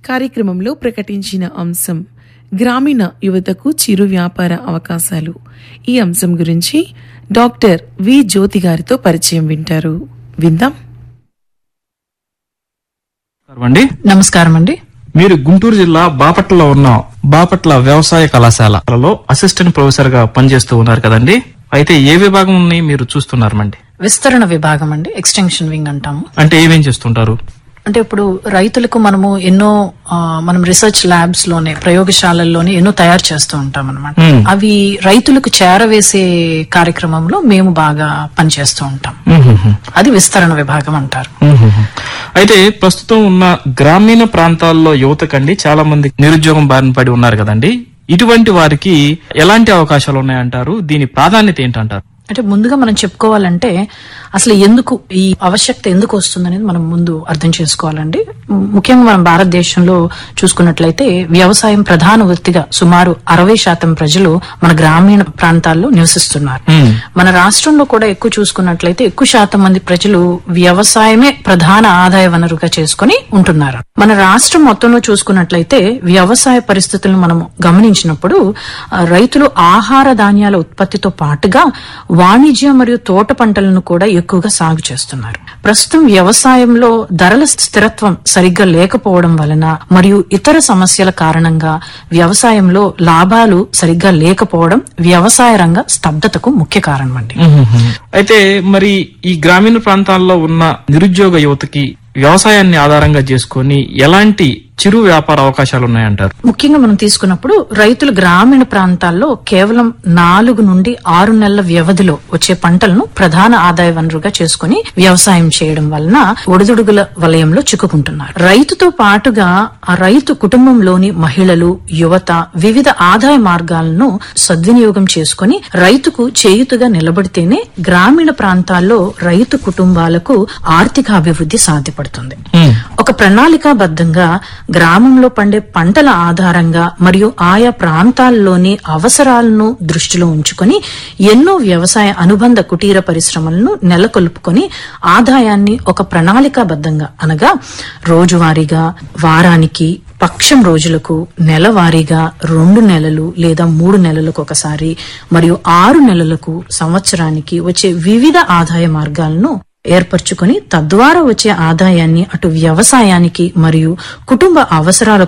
కార్యక్రమంలో ప్రకటించిన అంశం గ్రామీణ యువతకు చిరు వ్యాపార అవకాశాలు ఈ అంశం గురించి డాక్టర్ వి జ్యోతి గారితో పరిచయం వింటారు విందాం అండి నమస్కారం అండి మీరు గుంటూరు జిల్లా బాపట్లలో ఉన్న బాపట్ల వ్యవసాయ కళాశాలలో అసిస్టెంట్ ప్రొఫెసర్ గా పనిచేస్తూ ఉన్నారు కదండి అయితే ఏ విభాగం మీరు చూస్తున్నారండి విస్తరణ విభాగం అండి ఎక్స్టెన్షన్ వింగ్ అంటాము అంటే ఏమేం చేస్తుంటారు అంటే ఇప్పుడు రైతులకు మనము ఎన్నో ఆ, మనం రీసెర్చ్ ల్యాబ్స్ లోనే ప్రయోగశాలల్లోనే ఎన్నో తయారు చేస్తూ ఉంటాం అనమాట మ్మ్. అవి రైతులకు చేరవేసే కార్యక్రమంలో మేము బాగా పనిచేస్తూ ఉంటాం మ్మ్హ్మ్. అది విస్తరణ విభాగం అంటారు మ్మ్హ్మ్. అయితే ప్రస్తుతం ఉన్న గ్రామీణ ప్రాంతాల్లో యువతకండి చాలా మంది నిరుద్యోగం బారిన పడి ఉన్నారు కదండి ఇటువంటి వారికి ఎలాంటి అవకాశాలు ఉన్నాయంటారు దీని ప్రాధాన్యత ఏంటంటారు అంటే ముందుగా మనం చెప్పుకోవాలంటే అసలు ఎందుకు ఈ ఆవశ్యకత ఎందుకు వస్తుందనేది మనం ముందు అర్థం చేసుకోవాలండి ము- ముఖ్యంగా మనం భారతదేశంలో చూసుకున్నట్లయితే వ్యవసాయం ప్రధాన వృత్తిగా సుమారు అరవై శాతం ప్రజలు మన గ్రామీణ ప్రాంతాల్లో నివసిస్తున్నారు మ్మ్. మన రాష్ట్రంలో కూడా ఎక్కువ చూసుకున్నట్లయితే ఎక్కువ శాతం మంది ప్రజలు వ్యవసాయమే ప్రధాన ఆదాయ వనరుగా చేసుకుని ఉంటున్నారు మన రాష్ట్రం మొత్తంలో చూసుకున్నట్లయితే వ్యవసాయ పరిస్థితులను మనం గమనించినప్పుడు ఆ, రైతులు ఆహార ధాన్యాల ఉత్పత్తితో పాటుగా వాణిజ్య మరియు తోట పంటలను కూడా ఎక్కువగా సాగు చేస్తున్నారు ప్రస్తుతం వ్యవసాయంలో ధరల స్థిరత్వం సరిగ్గా లేకపోవడం వలన మరియు ఇతర సమస్యల కారణంగా వ్యవసాయంలో లాభాలు సరిగ్గా లేకపోవడం వ్యవసాయ రంగ స్తబ్దతకు ముఖ్య కారణం అండి మ్మ్హ్మ్. అయితే మరి ఈ గ్రామీణ ప్రాంతాల్లో ఉన్న నిరుద్యోగ యువతకి వ్యవసాయాన్ని ఆధారంగా చేసుకొని ఎలాంటి చిరు వ్యాపార అవకాశాలు ఉన్నాయంటారు ముఖ్యంగా మనం తీసుకున్నప్పుడు రైతులు గ్రామీణ ప్రాంతాల్లో కేవలం నాలుగు నుండి ఆరు నెలల వ్యవధిలో వచ్చే పంటలను ప్రధాన ఆదాయ వనరుగా చేసుకుని వ్యవసాయం చేయడం వలన ఒడిదుడుగుల వలయంలో చిక్కుకుంటున్నారు రైతుతో పాటుగా ఆ రైతు కుటుంబంలోని మహిళలు యువత వివిధ ఆదాయ మార్గాలను సద్వినియోగం చేసుకుని రైతుకు చేయుతుగా నిలబడితేనే గ్రామీణ ప్రాంతాల్లో రైతు కుటుంబాలకు ఆర్థికాభివృద్ధి సాధ్యపడుతుంది మ్మ్. ఒక ప్రణాళికాబద్ధంగా గ్రామంలో పండే పంటల ఆధారంగా మరియు ఆయా ప్రాంతాల్లోని అవసరాలను దృష్టిలో ఉంచుకొని ఎన్నో వ్యవసాయ అనుబంధ కుటీర పరిశ్రమలను నెలకొల్పుకొని ఆదాయాన్ని ఒక ప్రణాళికాబద్ధంగా అనగా రోజువారీగా వారానికి పక్షం రోజులకు నెలవారీగా రెండు నెలలు లేదా మూడు నెలలకు ఒకసారి మరియు ఆరు నెలలకు సంవత్సరానికి వచ్చే వివిధ ఆదాయ మార్గాలను ఏర్పరచుకొని తద్వారా వచ్చే ఆదాయాన్ని అటు వ్యవసాయానికి మరియు కుటుంబ అవసరాల